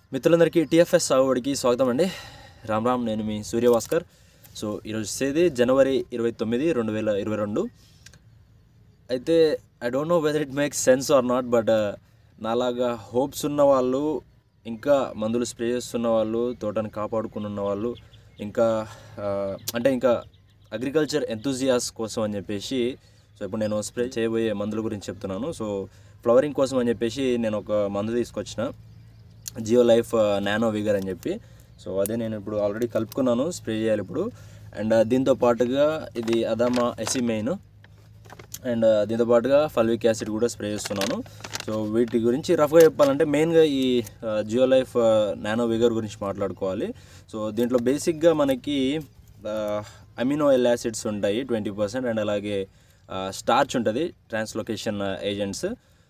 మిత్రులందరికీ టీఎఫ్ఎస్ సాగుబడికి స్వాగతం అండి రామ్ రామ్ నేను మీ సూర్యభాస్కర్ సో ఈరోజు తేదీ జనవరి ఇరవై తొమ్మిది రెండు వేల ఇరవై రెండు అయితే I don't know whether it makes sense or not but నాలాగా హోప్స్ ఉన్న వాళ్ళు ఇంకా మందులు స్ప్రే చేస్తున్న వాళ్ళు తోటని కాపాడుకుని వాళ్ళు ఇంకా ఆ, అంటే ఇంకా అగ్రికల్చర్ ఎంతూజియాస్ కోసం అని చెప్పేసి సో ఇప్పుడు నేను స్ప్రే చేయబోయే మందుల గురించి చెప్తున్నాను సో ఫ్లవరింగ్ కోసం అని చెప్పేసి నేను ఒక మందు తీసుకొచ్చిన జియో లైఫ్ నానో విగర్ అని చెప్పి సో అదే నేను ఇప్పుడు ఆల్రెడీ కలుపుకున్నాను స్ప్రే చేయాలి ఇప్పుడు అండ్ దీంతో పాటుగా ఇది అదామా ఎసి మెయిన్ అండ్ దీంతో పాటుగా ఫల్విక్ యాసిడ్ కూడా స్ప్రే చేస్తున్నాను సో వీటి గురించి రఫ్గా చెప్పాలంటే మెయిన్గా ఈ జియో లైఫ్ నానో విగర్ గురించి మాట్లాడుకోవాలి సో దీంట్లో బేసిక్గా మనకి అమినో ఎల్ యాసిడ్స్ ఉంటాయి ట్వంటీ పర్సెంట్ అండ్ అలాగే స్టార్చ్ ఉంటుంది ట్రాన్స్లొకేషన్ ఏజెంట్స్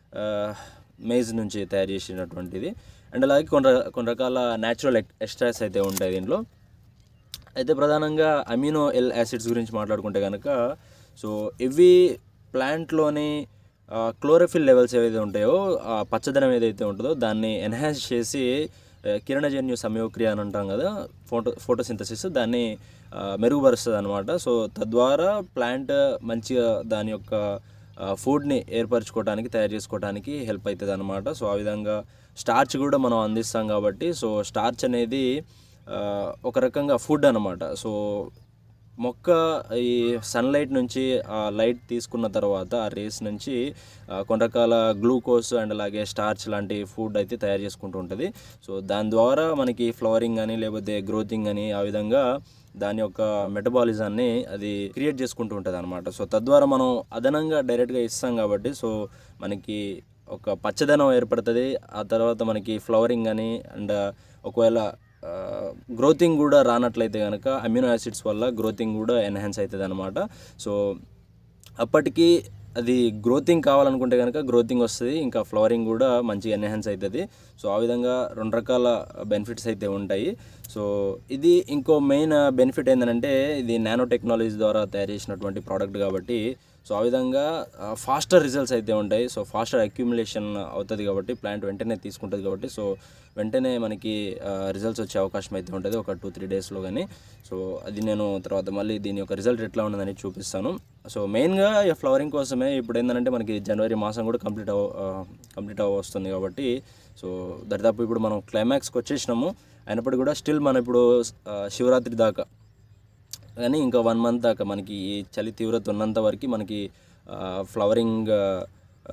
మేజ్ నుంచి తయారు చేసినటువంటిది అండ్ అలాగే కొన్ని ర- కొన్ని రకాల న్యాచురల్ ఎక్స్ట్రాస్ అయితే ఉంటాయి దీంట్లో అయితే ప్రధానంగా అమినో ఎల్ యాసిడ్స్ గురించి మాట్లాడుకుంటే కనుక సో ఇవి ప్లాంట్లోని క్లోరోఫిల్ లెవెల్స్ ఏవైతే ఉంటాయో ఆ పచ్చదనం ఏదైతే ఉంటుందో దాన్ని ఎన్హాన్స్ చేసి ఆ, కిరణజన్యు సమయోక్రియ అని అంటాం కదా ఫోటో ఫోటోసింథసిస్ దాన్ని ఆ, మెరుగుపరుస్తుంది అనమాట సో తద్వారా ప్లాంట్ మంచిగా దాని యొక్క ఫుడ్ని ఏర్పరచుకోవడానికి తయారు చేసుకోవడానికి హెల్ప్ అవుతుంది అనమాట సో ఆ విధంగా స్టార్చ్ కూడా మనం అందిస్తాం కాబట్టి సో స్టార్చ్ అనేది ఆ, ఒక రకంగా ఫుడ్ అనమాట సో మొక్క ఈ సన్లైట్ నుంచి ఆ లైట్ తీసుకున్న తర్వాత ఆ రేస్ నుంచి ఆ, కొన్ని రకాల గ్లూకోజ్ అండ్ అలాగే స్టార్చ్ లాంటి ఫుడ్ అయితే తయారు చేసుకుంటూ ఉంటుంది సో దాని ద్వారా మనకి ఫ్లవరింగ్ కానీ లేకపోతే గ్రోతింగ్ అని ఆ విధంగా దాని యొక్క మెటబాలిజాన్ని అది క్రియేట్ చేసుకుంటూ ఉంటుంది అనమాట సో తద్వారా మనం అదనంగా డైరెక్ట్గా ఇస్తాం కాబట్టి సో మనకి ఒక పచ్చదనం ఏర్పడుతుంది ఆ తర్వాత మనకి ఫ్లవరింగ్ అని అండ్ ఒకవేళ గ్రోతింగ్ కూడా రానట్లయితే కనుక అమ్యూనో యాసిడ్స్ వల్ల గ్రోతింగ్ కూడా ఎన్హాన్స్ అవుతుంది అనమాట సో అప్పటికి అది గ్రోతింగ్ కావాలనుకుంటే కనుక గ్రోతింగ్ వస్తుంది ఇంకా ఫ్లవరింగ్ కూడా మంచిగా ఎన్హాన్స్ అవుతుంది సో ఆ విధంగా రెండు రకాల బెనిఫిట్స్ అయితే ఉంటాయి సో ఇది ఇంకో మెయిన్ బెనిఫిట్ ఏంటంటే ఇది నానో టెక్నాలజీ ద్వారా తయారు చేసినటువంటి ప్రోడక్ట్ కాబట్టి సో ఆ విధంగా ఫాస్టర్ రిజల్ట్స్ అయితే ఉంటాయి సో ఫాస్టర్ అక్యుములేషన్ అవుతుంది కాబట్టి ప్లాంట్ వెంటనే తీసుకుంటుంది కాబట్టి సో వెంటనే మనకి రిజల్ట్స్ వచ్చే అవకాశం అయితే ఉంటుంది ఒక టూ త్రీ డేస్లో కానీ సో అది నేను తర్వాత మళ్ళీ దీని యొక్క రిజల్ట్ ఎట్లా ఉన్నదని చూపిస్తాను సో మెయిన్గా ఈ ఫ్లవరింగ్ కోసమే ఇప్పుడు ఏంటంటే మనకి జనవరి మాసం కూడా కంప్లీట్ అవ కంప్లీట్ అవ వస్తుంది కాబట్టి సో దరిదాపు ఇప్పుడు మనం క్లైమాక్స్కి వచ్చేసినాము అయినప్పటికీ కూడా స్టిల్ మనం ఇప్పుడు ఆ, శివరాత్రి దాకా కానీ ఇంకా వన్ మంత్ దాకా మనకి ఈ చలి తీవ్రత ఉన్నంత వరకు మనకి ఆ, ఫ్లవరింగ్ ఆ, ఆ,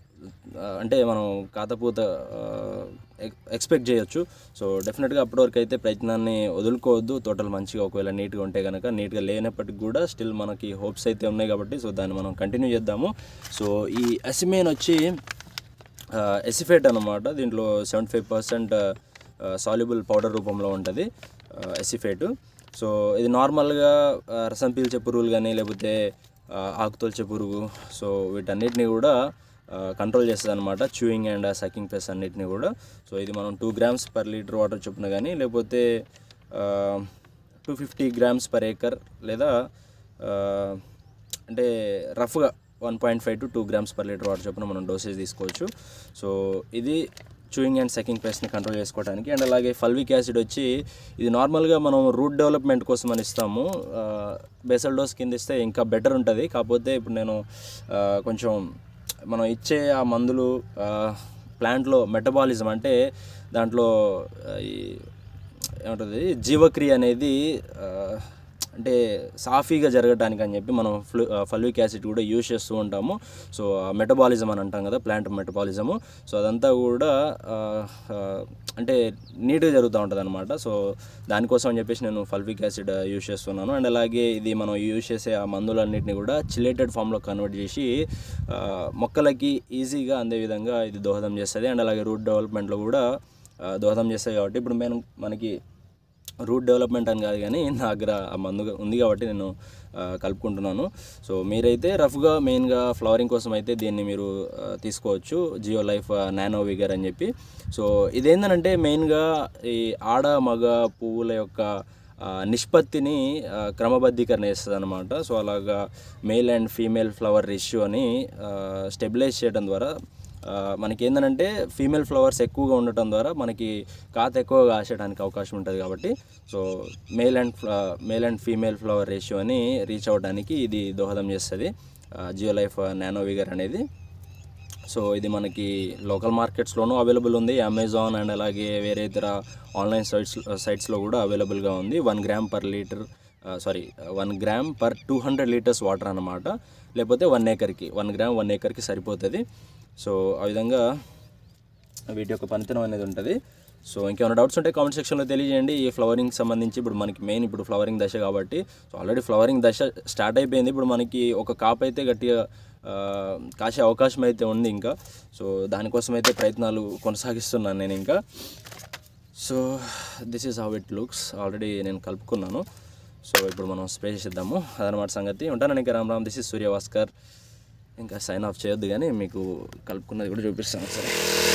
అంటే మనం కాతపూత ఆ, ఎక్- ఎక్స్పెక్ట్ చేయొచ్చు సో డెఫినెట్గా అప్పటి వరకు అయితే ప్రయత్నాన్ని వదులుకోవద్దు తోటలు మంచిగా ఒకవేళ నీట్గా ఉంటే కనుక నీట్గా లేనప్పటికీ కూడా స్టిల్ మనకి హోప్స్ అయితే ఉన్నాయి కాబట్టి సో దాన్ని మనం కంటిన్యూ చేద్దాము సో ఈ అసిమేన్ వచ్చి ఎసిఫేట్ అనమాట దీంట్లో seventy five percent soluble powder రూపంలో ఉంటుంది ఎసిఫేట్ సో ఇది నార్మల్గా ఆ, రసం పీల్చే పురుగులు కానీ లేకపోతే ఆ, ఆకుతోల్చే పురుగు సో వీటన్నిటిని కూడా కంట్రోల్ చేస్తుంది అనమాట చూయింగ్ అండ్ సకింగ్ పెస్ అన్నిటిని కూడా సో ఇది మనం two grams per litre water చొప్పున కానీ లేకపోతే two fifty grams per acre లేదా ఆ, అంటే రఫ్గా one point five to two grams per litre water చొప్పున మనం డోసేజ్ తీసుకోవచ్చు సో ఇది చూయింగ్ అండ్ సెకింగ్ పేస్ట్ని కంట్రోల్ చేసుకోవడానికి అండ్ అలాగే ఫల్విక్ యాసిడ్ వచ్చి ఇది నార్మల్గా మనం రూట్ డెవలప్మెంట్ కోసం అని ఇస్తాము బేసల్ డోస్ కింద ఇస్తే ఇంకా బెటర్ ఉంటుంది కాకపోతే ఇప్పుడు నేను ఆ, కొంచెం మనం ఇచ్చే ఆ మందులు ప్లాంట్లో మెటబాలిజం అంటే దాంట్లో ఆ, ఈ ఏమంటుంది జీవక్రియ అనేది ఆ, అంటే సాఫీగా జరగడానికి అని చెప్పి మనం ఫ్లూ ఫల్విక్ యాసిడ్ కూడా యూజ్ చేస్తూ ఉంటాము సో మెటబాలిజం అని అంటాం కదా ప్లాంట్ మెటబాలిజము సో అదంతా కూడా ఆ, ఆ, అంటే నీట్గా జరుగుతూ ఉంటుంది అనమాట సో దానికోసం అని చెప్పేసి నేను ఫల్విక్ యాసిడ్ యూజ్ చేస్తున్నాను అండ్ అలాగే ఇది మనం యూజ్ చేసే ఆ మందులన్నింటినీ కూడా చిలేటెడ్ ఫామ్లో కన్వర్ట్ చేసి ఆ, మొక్కలకి ఈజీగా అందే విధంగా ఇది దోహదం చేస్తుంది అండ్ అలాగే రూట్ డెవలప్మెంట్లో కూడా ఆ, దోహదం చేస్తాయి కాబట్టి ఇప్పుడు మేము మనకి రూట్ డెవలప్మెంట్ అని కాదు కానీ నా దగ్గర ఆ మందు ఉంది కాబట్టి నేను ఆ, కలుపుకుంటున్నాను సో మీరైతే రఫ్గా మెయిన్గా ఫ్లవరింగ్ కోసం అయితే దీన్ని మీరు ఆ, తీసుకోవచ్చు జియో లైఫ్ నానో విగర్ అని చెప్పి సో ఇదేంటంటే మెయిన్గా ఈ ఆడ మగ పువ్వుల యొక్క ఆ, నిష్పత్తిని ఆ, క్రమబద్ధీకరణ చేస్తుంది అనమాట సో అలాగా male and female flower ratio అని స్టెబిలైజ్ చేయడం ద్వారా ఆ, మనకి ఏంటంటే ఫీమేల్ ఫ్లవర్స్ ఎక్కువగా ఉండటం ద్వారా మనకి కాత ఎక్కువ కాసేయడానికి అవకాశం ఉంటుంది కాబట్టి so male and male and female flower రేషియోని రీచ్ అవ్వడానికి ఇది దోహదం చేస్తుంది జియో లైఫ్ నానో విగర్ అనేది సో ఇది మనకి లోకల్ మార్కెట్స్లోనూ అవైలబుల్ ఉంది అమెజాన్ అండ్ అలాగే వేరే ఇతర ఆన్లైన్ సైట్స్ సైట్స్లో కూడా అవైలబుల్గా ఉంది one gram per litre sorry one gram per two hundred litres water అన్నమాట లేకపోతే వన్ ఏకర్కి వన్ గ్రామ్ వన్ ఏకర్కి సరిపోతుంది సో ఆ విధంగా వీటి యొక్క పనితనం అనేది ఉంటుంది సో ఇంకేమైనా డౌట్స్ ఉంటే కామెంట్ సెక్షన్లో తెలియజేయండి ఈ ఫ్లవరింగ్ సంబంధించి ఇప్పుడు మనకి మెయిన్ ఇప్పుడు ఫ్లవరింగ్ దశ కాబట్టి సో ఆల్రెడీ ఫ్లవరింగ్ దశ స్టార్ట్ అయిపోయింది ఇప్పుడు మనకి ఒక కాప్ అయితే గట్టిగా ఆ, కాసే అవకాశం అయితే ఉంది ఇంకా సో దానికోసం అయితే ప్రయత్నాలు కొనసాగిస్తున్నాను నేను ఇంకా so this is how it looks already నేను కలుపుకున్నాను సో ఇప్పుడు మనం స్ప్రే చేసేద్దాము అదనమాట సంగతి ఉంటాను ఇంకా రామ్ రామ్ దిస్ ఇస్ సూర్యభాస్కర్ ఇంకా సైన్ ఆఫ్ చేయొద్దు కానీ మీకు కలుపుకున్నది కూడా చూపిస్తాను సరే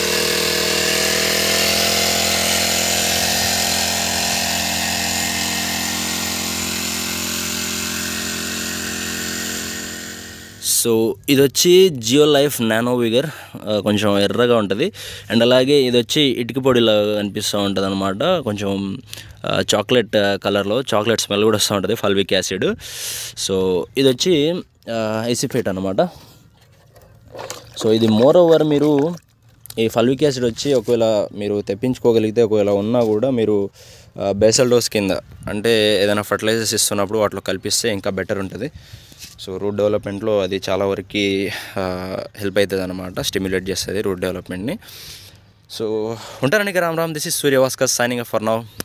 సో ఇది వచ్చి జియో లైఫ్ నానో విగర్ ఆ, కొంచెం ఎర్రగా ఉంటుంది అండ్ అలాగే ఇది వచ్చి ఇటుక పొడిలాగా అనిపిస్తూ ఉంటుంది అనమాట కొంచెం ఆ, చాక్లెట్ ఆ, కలర్లో చాక్లెట్ స్మెల్ కూడా వస్తూ ఉంటుంది ఫల్విక్ యాసిడ్ సో ఇది వచ్చి ఐసిఫేట్ అనమాట సో ఇది మోర్ ఓవర్ మీరు ఈ ఫల్విక్ యాసిడ్ వచ్చి ఒకవేళ మీరు తెప్పించుకోగలిగితే ఒకవేళ ఉన్నా కూడా మీరు బేసల్ డోస్ కింద అంటే ఏదైనా ఫర్టిలైజర్స్ ఇస్తున్నప్పుడు వాటిలో కల్పిస్తే ఇంకా బెటర్ ఉంటుంది సో రూట్ డెవలప్మెంట్లో అది చాలా వరకు హెల్ప్ అవుతుంది అనమాట స్టిమ్యులేట్ చేస్తుంది రూట్ డెవలప్మెంట్ని సో ఉంటానండి Ram Ram this is Suryabhaskar signing for now